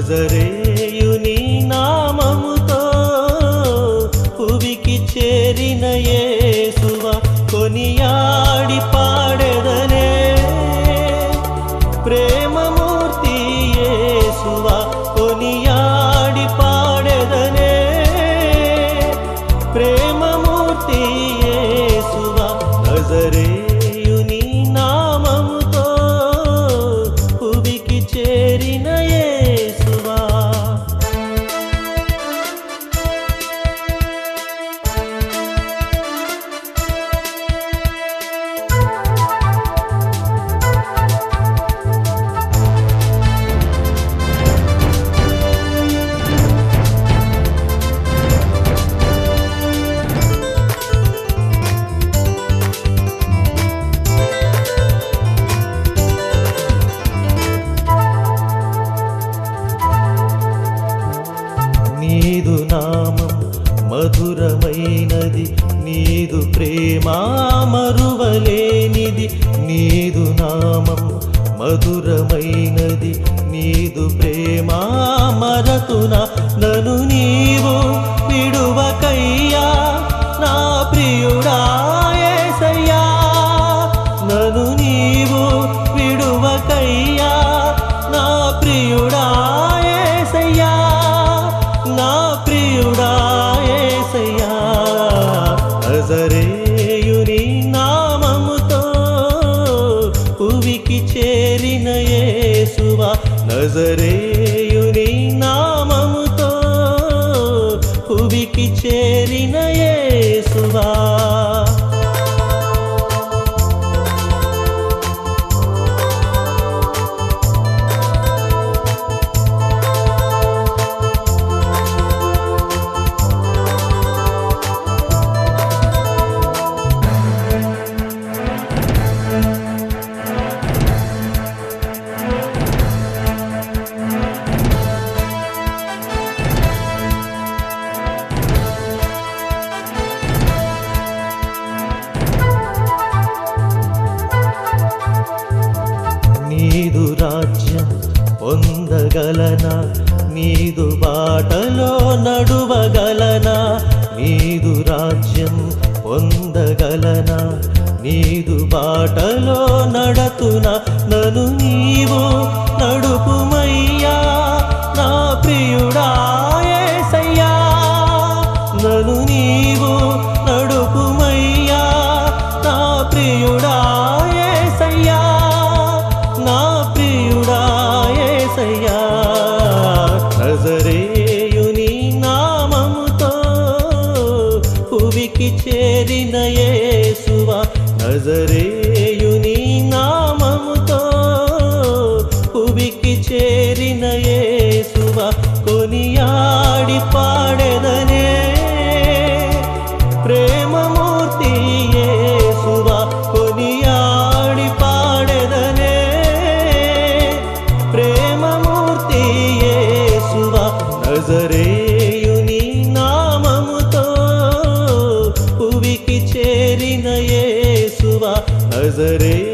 నజరేయుని నామముతో పువికి చేరిన యేసువ కొనియాడి పాడెదనే ప్రేమమూర్తి యేసువ కొనియాడి పాడెదనే ప్రేమమూర్తి యేసువ నజరేయుని నామముతో పువికి చేరిన యేసువా నీదు నామం మధురమైనది నీదు ప్రేమ మరువలేనిది నీదు నామం మధురమైనది నీదు ప్రేమ మరతున నను నీవు విడువకయ్యా నా ప్రియుడా యేసయ్యా నను నీవు విడువకయ్యా నా ప్రియుడా యేసయ్యా నా ప్రియుడా యేసయ్యా నజరేయుని నామముతో పువికి చేరిన యేసువా నజరేయుని నామముతో పువికి చేరిన యేసువా నీదు రాజ్యం పొందగలనా నీదు బాటలో నడువగలనా నీదు రాజ్యం పొందగలనా నీదు బాటలో నడతున నను నీవు నడుపుమయ్యా నా ప్రియుడా యేసయ్యా నను నీవు నడుపుమయ్యా నా ప్రియుడా యేసయ్యా నా ప్రియుడా యేసయ్యా నజరేయుని నామముతో పువికి చేరిన యేసువా నజరేయుని నామముతో పువికి చేరిన యేసువా కొనియాడి పాడెదనే ప్రేమమూర్తి యేసువా కొనియాడి పాడెదనే ప్రేమమూర్తి యేసువా నజరేయుని నామముతో పువికి చేరిన యేసువా నజరే